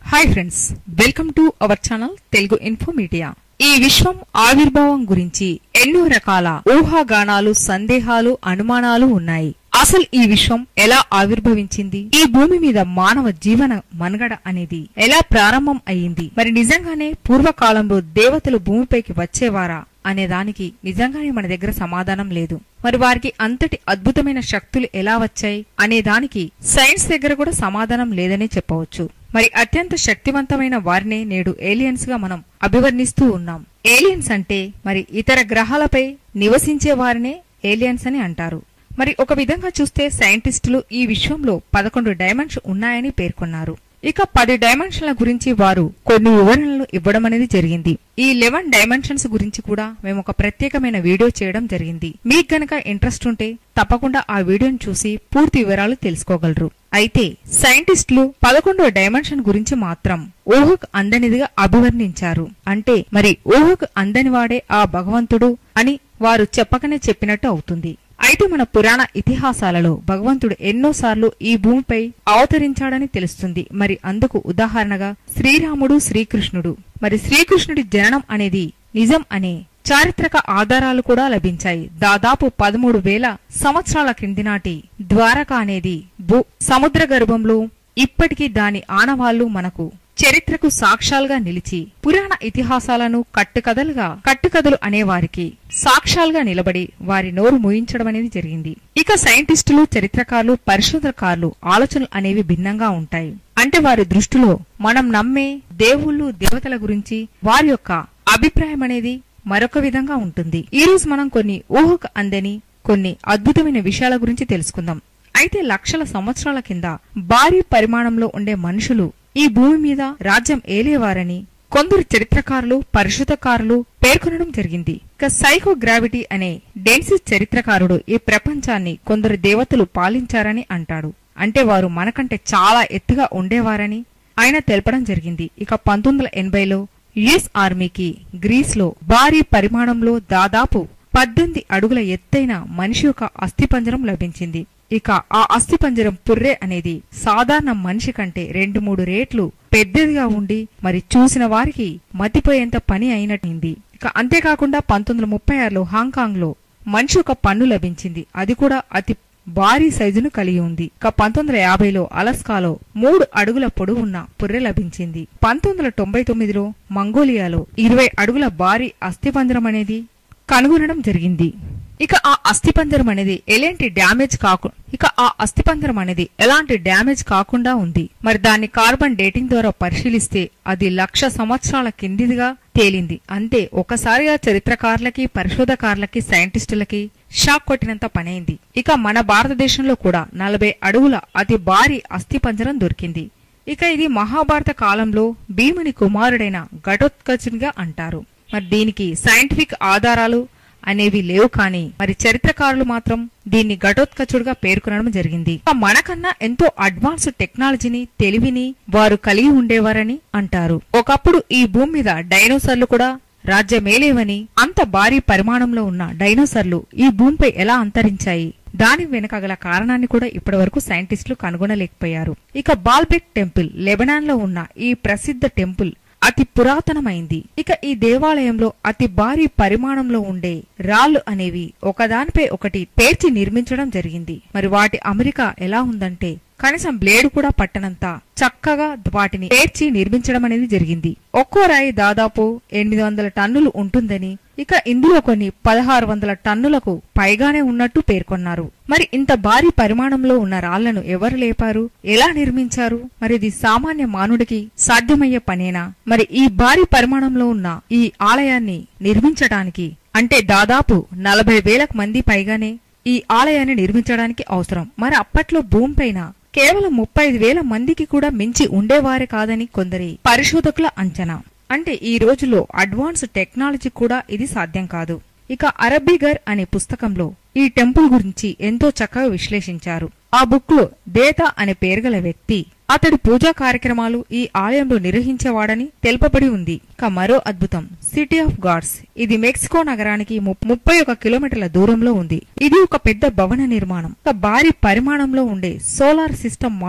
hi friends welcome to our channel Telugu info media ఈ విశ్వం ఆవిర్భావం గురించి ఎన్నో రకాల ఊహాగానాలు సందేహాలు అనుమానాలు ఉన్నాయి అసలు ఈ విశ్వం ఎలా ఆవిర్భవించింది ఈ భూమి మీద మానవ జీవన మనుగడ అనేది ఎలా ప్రారంభం అయింది మరి నిజంగానే పూర్వకాలంలో దేవతలు భూమిపైకి వచ్చేవారా అనే దానికి నిజంగానే మన దగ్గర సమాధానం లేదు మరి వారికి అంతటి అద్భుతమైన శక్తులు ఎలా వచ్చాయి అనే దానికి సైన్స్ దగ్గర కూడా సమాధానం లేదనే చెప్పవచ్చు మరి అత్యంత శక్తివంతమైన వారినే నేడు ఏలియన్స్ గా మనం అభివర్ణిస్తూ ఉన్నాం ఏలియన్స్ అంటే మరి ఇతర గ్రహాలపై నివసించే వారినే ఏలియన్స్ అని అంటారు మరి ఒక విధంగా చూస్తే సైంటిస్టులు ఈ విశ్వంలో పదకొండు డైమెన్షన్ ఉన్నాయని పేర్కొన్నారు ఇక పది డైమెన్షన్ల గురించి వారు కొన్ని వివరణలు ఇవ్వడం అనేది జరిగింది ఈ లెవెన్ డైమెన్షన్స్ గురించి కూడా మేము ఒక ప్రత్యేకమైన వీడియో చేయడం జరిగింది మీకు గనక ఇంట్రెస్ట్ ఉంటే తప్పకుండా ఆ వీడియోని చూసి పూర్తి వివరాలు తెలుసుకోగలరు అయితే సైంటిస్టులు పదకొండో డైమెన్షన్ గురించి మాత్రం ఊహకు అందనిదిగా అభివర్ణించారు అంటే మరి ఊహకు అందని వాడే ఆ భగవంతుడు అని వారు చెప్పకనే చెప్పినట్టు అవుతుంది అయితే మన పురాణ ఇతిహాసాలలో భగవంతుడు ఎన్నోసార్లు ఈ భూమిపై అవతరించాడని తెలుస్తుంది మరి అందుకు ఉదాహరణగా శ్రీరాముడు శ్రీకృష్ణుడు మరి శ్రీకృష్ణుడి జననం అనేది నిజం అనే చారిత్రక ఆధారాలు కూడా లభించాయి దాదాపు పదమూడు వేల సంవత్సరాల క్రింది నాటి ద్వారక అనేది భూ సముద్ర గర్భంలో ఇప్పటికీ దాని ఆనవాళ్లు మనకు చరిత్రకు సాక్ష్యాలుగా నిలిచి పురాణ ఇతిహాసాలను కట్టుకథలుగా కట్టుకథలు అనేవారికి సాక్ష్యాలుగా నిలబడి వారి నోరు మూయించడం అనేది జరిగింది ఇక సైంటిస్టులు చరిత్రకారులు పరిశోధనకారులు ఆలోచనలు అనేవి భిన్నంగా ఉంటాయి అంటే వారి దృష్టిలో మనం నమ్మే దేవుళ్ళు దేవతల గురించి వారి యొక్క అభిప్రాయం అనేది మరొక విధంగా ఉంటుంది ఈ రోజు మనం కొన్ని ఊహకు అందని కొన్ని అద్భుతమైన విషయాల గురించి తెలుసుకుందాం అయితే లక్షల సంవత్సరాల కింద భారీ పరిమాణంలో ఉండే మనుషులు ఈ భూమి మీద రాజ్యం ఏలేవారని కొందరు చరిత్రకారులు పరిశుధకారులు పేర్కొనడం జరిగింది ఇక సైకో గ్రావిటీ అనే డెన్సిస్ చరిత్రకారుడు ఈ ప్రపంచాన్ని కొందరు దేవతలు పాలించారని అంటాడు అంటే వారు మనకంటే చాలా ఎత్తుగా ఉండేవారని ఆయన తెలపడం జరిగింది ఇక పంతొమ్మిది వందల ఎనభైలో యుఎస్ ఆర్మీకి గ్రీస్ లో భారీ పరిమాణంలో దాదాపు పద్దెనిమిది అడుగుల ఎత్తైన మనిషి యొక్క అస్థిపంజరం లభించింది ఇక ఆ అస్థిపంజరం పుర్రె అనేది సాధారణ మనిషి కంటే రెండు మూడు రేట్లు పెద్దదిగా ఉండి మరి చూసిన వారికి మతిపోయేంత పని అయినట్టుంది ఇక అంతేకాకుండా పంతొమ్మిది వందల ముప్పై ఆరులో హాంకాంగ్ లో మనిషి ఒక పన్ను లభించింది అది కూడా అతి భారీ సైజును కలిగి ఉంది ఇక పంతొమ్మిది వందల యాభైలో అలస్కాలో మూడు అడుగుల పొడవు ఉన్న పుర్రె లభించింది పంతొమ్మిది వందల తొంభై తొమ్మిదిలో మంగోలియాలో ఇరవై అడుగుల భారీ అస్థిపంజరం అనేది కనుగొనడం జరిగింది ఇక ఆ అస్థిపంజరం అనేది ఎలాంటి డ్యామేజ్ కాకు ఇక ఆ అస్థిపంజరం అనేది ఎలాంటి డ్యామేజ్ కాకుండా ఉంది మరి దాన్ని కార్బన్ డేటింగ్ ద్వారా పరిశీలిస్తే అది లక్ష సంవత్సరాల కిందిదిగా తేలింది అంతే ఒకసారిగా చరిత్రకారులకి పరిశోధకారులకి సైంటిస్టులకి షాక్ కొట్టినంత పనైంది ఇక మన భారతదేశంలో కూడా నలభై అడుగుల అతి భారీ అస్థిపంజరం దొరికింది ఇక ఇది మహాభారత కాలంలో భీముని కుమారుడైన ఘటోత్కచునిగా అంటారు మరి దీనికి సైంటిఫిక్ ఆధారాలు అనేవి లేవు కానీ మరి చరిత్రకారులు మాత్రం దీన్ని ఘటోత్కచుడుగా పేర్కొనడం జరిగింది ఇక మనకన్నా ఎంతో అడ్వాన్స్ టెక్నాలజీని తెలివిని వారు కలిగి ఉండేవారని అంటారు ఒకప్పుడు ఈ భూమి మీద డైనోసార్లు కూడా రాజ్యమేలేవని అంత భారీ పరిమాణంలో ఉన్న డైనోసార్లు ఈ భూమిపై ఎలా అంతరించాయి దాని వెనుక గల కారణాన్ని కూడా ఇప్పటివరకు సైంటిస్టులు కనుగొనలేకపోయారు ఇక బాల్బెక్ టెంపుల్ లెబనాన్ లో ఉన్న ఈ ప్రసిద్ధ టెంపుల్ అతి పురాతనమైంది ఇక ఈ దేవాలయంలో అతి భారీ పరిమాణంలో ఉండే రాళ్లు అనేవి ఒకదానిపై ఒకటి పేర్చి నిర్మించడం జరిగింది మరి వాటి అమెరికా ఎలా ఉందంటే కనీసం బ్లేడ్ కూడా పట్టనంత చక్కగా వాటిని పేర్చి నిర్మించడం అనేది జరిగింది ఒక్కో రాయి దాదాపు ఎనిమిది వందల టన్నులు ఉంటుందని ఇక ఇందులో కొన్ని పదహారు వందల టన్నులకు పైగానే ఉన్నట్టు పేర్కొన్నారు మరి ఇంత భారీ పరిమాణంలో ఉన్న రాళ్లను ఎవరు లేపారు ఎలా నిర్మించారు మరి ఇది సామాన్య మానవుడికి సాధ్యమయ్యే పనేనా మరి ఈ భారీ పరిమాణంలో ఉన్న ఈ ఆలయాన్ని నిర్మించడానికి అంటే దాదాపు నలభై వేలకు మంది పైగానే ఈ ఆలయాన్ని నిర్మించడానికి అవసరం మరి అప్పట్లో భూమిపైన కేవలం ముప్పై ఐదు వేల మందికి కూడా మించి ఉండేవారే కాదని కొందరి పరిశోధకుల అంచనా అంటే ఈ రోజుల్లో అడ్వాన్స్ టెక్నాలజీ కూడా ఇది సాధ్యం కాదు ఇక అరబిగర్ అనే పుస్తకంలో ఈ టెంపుల్ గురించి ఎంతో చక్కగా విశ్లేషించారు ఆ బుక్ లో దేతా అనే పేరుగల వ్యక్తి అతడి పూజా కార్యక్రమాలు ఈ ఆలయంలో నిర్వహించేవాడని తెలుపబడి ఉంది ఇక మరో అద్భుతం సిటీ ఆఫ్ గాడ్స్ ఇది మెక్సికో నగరానికి ము- ముప్పై ఒక కిలోమీటర్ల దూరంలో ఉంది ఇది ఒక పెద్ద భవన నిర్మాణం ఒక భారీ పరిమాణంలో ఉండే సోలార్ సిస్టమ్ మోడల్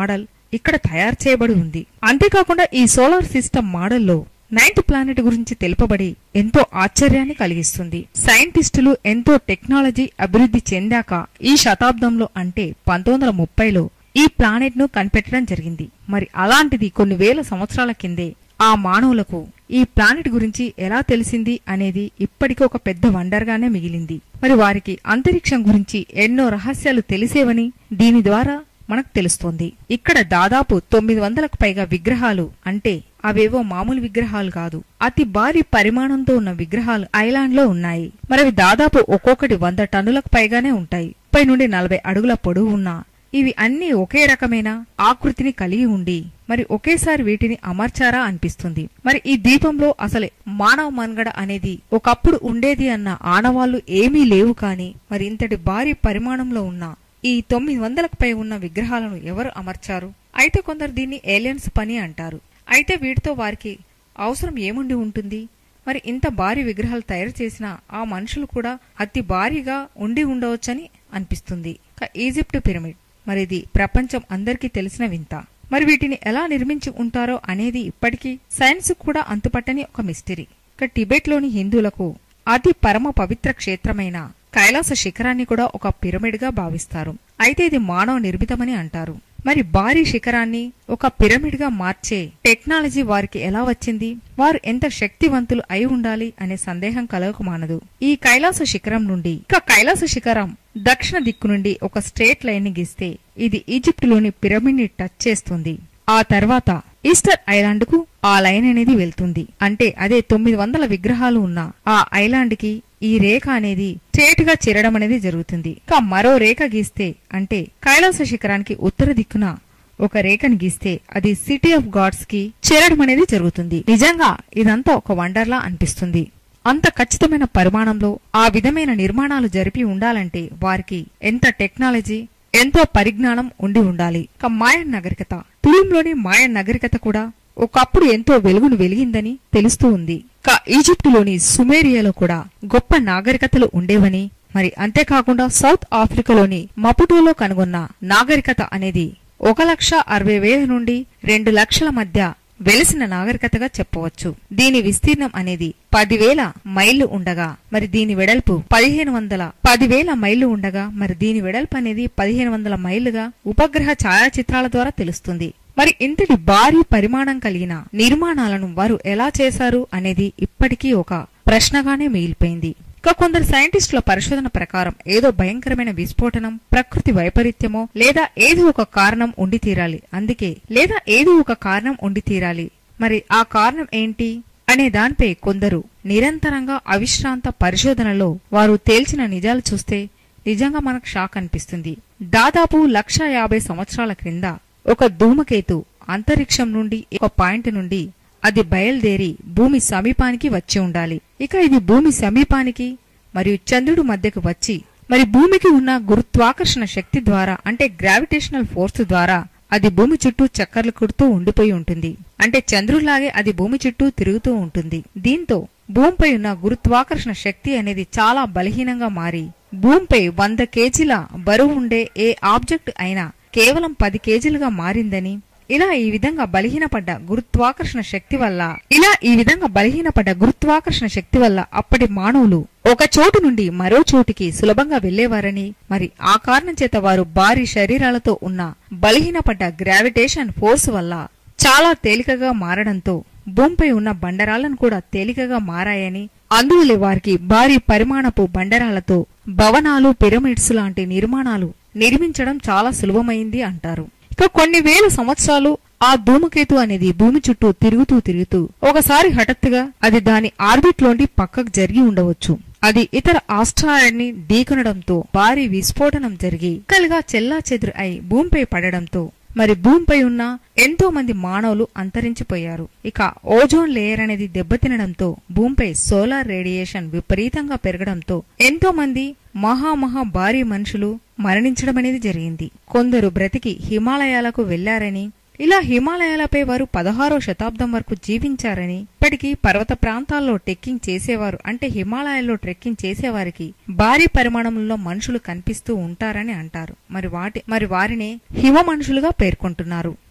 ఇక్కడ తయారు చేయబడి ఉంది అంతేకాకుండా ఈ సోలార్ సిస్టమ్ మోడల్లో నైన్త్ ప్లానెట్ గురించి తెలుపబడి ఎంతో ఆశ్చర్యాన్ని కలిగిస్తుంది సైంటిస్టులు ఎంతో టెక్నాలజీ అభివృద్ధి చెందాక ఈ శతాబ్దంలో అంటే పంతొమ్మిది వందల ముప్పైలో ఈ ప్లానెట్ ను కనిపెట్టడం జరిగింది మరి అలాంటిది కొన్ని వేల సంవత్సరాల కిందే ఆ మానవులకు ఈ ప్లానెట్ గురించి ఎలా తెలిసింది అనేది ఇప్పటికీ ఒక పెద్ద వండర్గానే మిగిలింది మరి వారికి అంతరిక్షం గురించి ఎన్నో రహస్యాలు తెలిసేవని దీని ద్వారా మనకు తెలుస్తోంది ఇక్కడ దాదాపు తొమ్మిది వందలకు పైగా విగ్రహాలు అంటే అవేవో మామూలు విగ్రహాలు కాదు అతి భారీ పరిమాణంతో ఉన్న విగ్రహాలు ఐలాండ్ లో ఉన్నాయి మరి అవి దాదాపు ఒక్కొక్కటి వంద టన్నులకు పైగానే ఉంటాయి పై నుండి నలభై అడుగుల పొడవు ఉన్న ఇవి అన్ని ఒకే రకమైన ఆకృతిని కలిగి ఉండి మరి ఒకేసారి వీటిని అమర్చారా అనిపిస్తుంది మరి ఈ దీపంలో అసలు మానవ మనుగడ అనేది ఒకప్పుడు ఉండేది అన్న ఆనవాళ్లు ఏమీ లేవు కాని మరి ఇంతటి భారీ పరిమాణంలో ఉన్న ఈ తొమ్మిది వందలకు పై ఉన్న విగ్రహాలను ఎవరు అమర్చారు అయితే కొందరు దీన్ని ఏలియన్స్ పని అంటారు అయితే వీటితో వారికి అవసరం ఏముండి ఉంటుంది మరి ఇంత భారీ విగ్రహాలు తయారు చేసిన ఆ మనుషులు కూడా అతి భారీగా ఉండి ఉండవచ్చని అనిపిస్తుంది ఇక ఈజిప్ట్ పిరమిడ్ మరి ఇది ప్రపంచం అందరికీ తెలిసిన వింత మరి వీటిని ఎలా నిర్మించి ఉంటారో అనేది ఇప్పటికీ సైన్స్ కూడా అంతుపట్టని ఒక మిస్టరీ ఇక టిబెట్లోని హిందువులకు అతి పరమ పవిత్ర క్షేత్రమైన కైలాస శిఖరాన్ని కూడా ఒక పిరమిడ్ గా భావిస్తారు అయితే ఇది మానవ నిర్మితమని అంటారు మరి భారీ శిఖరాన్ని ఒక పిరమిడ్ గా మార్చే టెక్నాలజీ వారికి ఎలా వచ్చింది వారు ఎంత శక్తివంతులు అయి ఉండాలి అనే సందేహం కలగకు మానదు ఈ కైలాస శిఖరం నుండి ఇక కైలాస శిఖరం దక్షిణ దిక్కు నుండి ఒక స్ట్రేట్ లైన్ ని గీస్తే ఇది ఈజిప్ట్ లోని పిరమిడ్ ని టచ్ చేస్తుంది ఆ తర్వాత ఈస్టర్ ఐలాండ్ కు ఆ లైన్ అనేది వెళ్తుంది అంటే అదే తొమ్మిది వందల విగ్రహాలు ఉన్న ఆ ఐలాండ్ కి ఈ రేఖ అనేది స్ట్రేట్ గా చేరడం అనేది జరుగుతుంది ఇక మరో రేఖ గీస్తే అంటే కైలాస శిఖరానికి ఉత్తర దిక్కున ఒక రేఖను గీస్తే అది సిటీ ఆఫ్ గాడ్స్ కి చేరడం అనేది జరుగుతుంది నిజంగా ఇదంతా ఒక వండర్లా అనిపిస్తుంది అంత ఖచ్చితమైన పరిమాణంలో ఆ విధమైన నిర్మాణాలు జరిపి ఉండాలంటే వారికి ఎంత టెక్నాలజీ ఎంతో పరిజ్ఞానం ఉండి ఉండాలి ఇక మాయన్ నాగరికత తులంలోని మాయన్ నాగరికత కూడా ఒకప్పుడు ఎంతో వెలుగును వెలిగిందని తెలుస్తూ ఉంది ఇక ఈజిప్టులోని సుమేరియాలో కూడా గొప్ప నాగరికతలు ఉండేవని మరి అంతేకాకుండా సౌత్ ఆఫ్రికాలోని మపుటోలో కనుగొన్న నాగరికత అనేది ఒక లక్ష అరవై వేల నుండి రెండు లక్షల మధ్య వెలిసిన నాగరికతగా చెప్పవచ్చు దీని విస్తీర్ణం అనేది పదివేల మైళ్లు ఉండగా మరి దీని వెడల్పు పదిహేను వందల పదివేల మైళ్లు ఉండగా మరి దీని వెడల్పు అనేది పదిహేను వందల మైళ్లుగా ఉపగ్రహ ఛాయాచిత్రాల ద్వారా తెలుస్తుంది మరి ఇంతటి భారీ పరిమాణం కలిగిన నిర్మాణాలను వారు ఎలా చేశారు అనేది ఇప్పటికీ ఒక ప్రశ్నగానే మిగిలిపోయింది ఇక కొందరు సైంటిస్టుల పరిశోధన ప్రకారం ఏదో భయంకరమైన విస్ఫోటనం ప్రకృతి వైపరీత్యమో లేదా ఏదో ఒక కారణం ఉండి తీరాలి అందుకే లేదా ఏదో ఒక కారణం ఉండి తీరాలి మరి ఆ కారణం ఏంటి అనే దానిపై కొందరు నిరంతరంగా అవిశ్రాంత పరిశోధనలో వారు తేల్చిన నిజాలు చూస్తే నిజంగా మనకు షాక్ అనిపిస్తుంది దాదాపు లక్ష యాభై సంవత్సరాల క్రింద ఒక ధూమకేతు అంతరిక్షం నుండి ఒక పాయింట్ నుండి అది బయలుదేరి భూమి సమీపానికి వచ్చి ఉండాలి ఇక ఇది భూమి సమీపానికి మరియు చంద్రుడు మధ్యకు వచ్చి మరి భూమికి ఉన్న గురుత్వాకర్షణ శక్తి ద్వారా అంటే గ్రావిటేషనల్ ఫోర్స్ ద్వారా అది భూమి చుట్టూ చక్కర్లు కొడుతూ ఉండిపోయి ఉంటుంది అంటే చంద్రులాగే అది భూమి చుట్టూ తిరుగుతూ ఉంటుంది దీంతో భూమిపై ఉన్న గురుత్వాకర్షణ శక్తి అనేది చాలా బలహీనంగా మారి భూమిపై వంద కేజీల బరువు ఉండే ఏ ఆబ్జెక్ట్ అయినా కేవలం పది కేజీలుగా మారిందని ఇలా ఈ విధంగా బలహీనపడ్డ గురుత్వాకర్షణ శక్తి వల్ల ఇలా ఈ విధంగా బలహీనపడ్డ గురుత్వాకర్షణ శక్తి వల్ల అప్పటి మానవులు ఒక చోటు నుండి మరో చోటికి సులభంగా వెళ్లేవారని మరి ఆ కారణం చేత వారు భారీ శరీరాలతో ఉన్న బలహీనపడ్డ గ్రావిటేషన్ ఫోర్స్ వల్ల చాలా తేలికగా మారడంతో భూమిపై ఉన్న బండరాలను కూడా తేలికగా మారాయని అందువల్లే వారికి భారీ పరిమాణపు బండరాలతో భవనాలు పిరమిడ్స్ లాంటి నిర్మాణాలు నిర్మించడం చాలా సులభమైంది అంటారు ఇక కొన్ని వేల సంవత్సరాలు ఆ ధూమకేతు అనేది భూమి చుట్టూ తిరుగుతూ తిరుగుతూ ఒకసారి హఠాత్తుగా అది దాని ఆర్బిట్ లోండి పక్కకు జరిగి ఉండవచ్చు అది ఇతర ఆస్ట్రాయిడ్ ని ఢీకొనడంతో భారీ విస్ఫోటనం జరిగి కలుగా చెల్లా చెదురు అయి భూమిపై పడడంతో మరి భూమిపై ఉన్న ఎంతో మంది మానవులు అంతరించిపోయారు ఇక ఓజోన్ లేయర్ అనేది దెబ్బతినడంతో భూమిపై సోలార్ రేడియేషన్ విపరీతంగా పెరగడంతో ఎంతో మంది మహామహా భారీ మనుషులు మరణించడం అనేది జరిగింది కొందరు బ్రతికి హిమాలయాలకు వెళ్లారని ఇలా హిమాలయాలపై వారు పదహారో శతాబ్దం వరకు జీవించారని ఇప్పటికీ పర్వత ప్రాంతాల్లో ట్రెక్కింగ్ చేసేవారు అంటే హిమాలయాల్లో ట్రెక్కింగ్ చేసేవారికి భారీ పరిమాణంలో మనుషులు కనిపిస్తూ ఉంటారని అంటారు మరి వాటి మరి వారినే హిమ మనుషులుగా పేర్కొంటున్నారు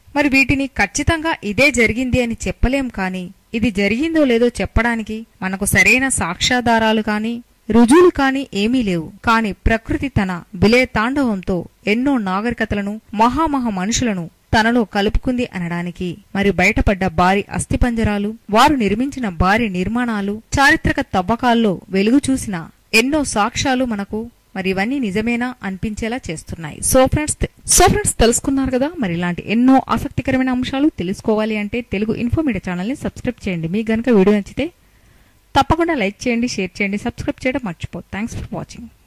మరి వీటిని ఖచ్చితంగా ఇదే జరిగింది అని చెప్పలేం కానీ ఇది జరిగిందో లేదో చెప్పడానికి మనకు సరైన సాక్ష్యాధారాలు కానీ రుజువులు కానీ ఏమీ లేవు కాని ప్రకృతి తన బిలే తాండవంతో ఎన్నో నాగరికతలను మహామహ మనుషులను తనలో కలుపుకుంది అనడానికి మరి బయటపడ్డ భారీ అస్థిపంజరాలు వారు నిర్మించిన భారీ నిర్మాణాలు చారిత్రక తవ్వకాల్లో వెలుగు చూసిన ఎన్నో సాక్ష్యాలు మనకు మరి ఇవన్నీ నిజమేనా అనిపించేలా చేస్తున్నాయి సో ఫ్రెండ్స్ సో ఫ్రెండ్స్ తెలుసుకున్నారు కదా మరి ఇలాంటి ఎన్నో ఆసక్తికరమైన అంశాలు తెలుసుకోవాలి అంటే తెలుగు ఇన్ఫోమీడియా ఛానల్ని సబ్స్క్రైబ్ చేయండి మీకు గనుక వీడియో నచ్చితే తప్పకుండా లైక్ చేయండి షేర్ చేయండి సబ్స్క్రైబ్ చేయడం మర్చిపో థ్యాంక్స్ ఫర్ వాచింగ్